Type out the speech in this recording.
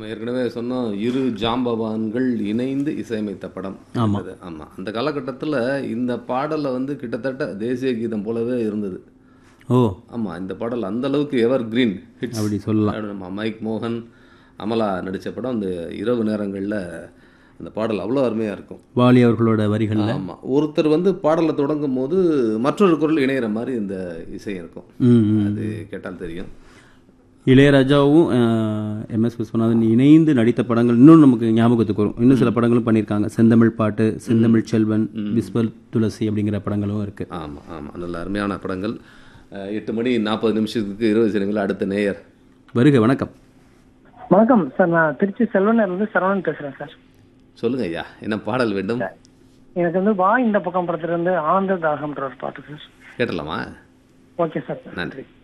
நம்ம ஏற்கனவே சொன்னோம் இரு ஜாம்பவான்கள் இணைந்து இசையமைத்த படம் ஆமா. அது. ஆமா அந்த காலகட்டத்தில் இந்த பாடலை வந்து கிட்டத்தட்ட தேசிய கீதம் போலவே இருந்தது ஓ ஆமா இந்த பாடல் அந்த அளவுக்கு எவர் கிரீன் ஹிட்ஸ் அப்படி சொல்லலாம் நம்ம மைக் மோகன் அமலா நடித்த படம் அந்த இரவு நேரங்களில் அந்த பாடல் அவ்வளோ அருமையாக இருக்கும் வாலி அவர்களோட வரிகள்ல ஆமாம் ஒருத்தர் வந்து பாடலை தொடங்கும் போது மற்றொரு குரல் இணையிற மாதிரி இந்த இசை இருக்கும் ம் ம். அது கேட்டால் தெரியும் இளையராஜாவும் எம்எஸ் விஸ்வநாதன் இணைந்து நடித்த படங்கள் இன்னும் நமக்கு ஞாபகத்துக்கு வரும் இன்னும் சில படங்களும் பண்ணியிருக்காங்க செந்தமிழ் பாட்டு செந்தமிழ் செல்வன் விஸ்வல் துளசி அப்படிங்கிற படங்களும் இருக்கு ஆமாம் ஆமாம் நல்ல அருமையான படங்கள் அஹ், எட்டு மணி நாற்பது நிமிஷத்துக்கு இருபது செகண்டில் அடுத்த நேயர் வருக வணக்கம் வணக்கம் சார் நான் திருச்சி செல்வனர்லேருந்து சரவணன் பேசுறேன் சார் சொல்லுங்க ஐயா என்ன பாடல் வேண்டும் எனக்கு வந்து வா இந்த பக்கம் படத்துல இருந்து ஆனந்த தாகம்ன்ற ஒரு பாட்டு சார் கேட்டலாமா ஓகே சார் நன்றி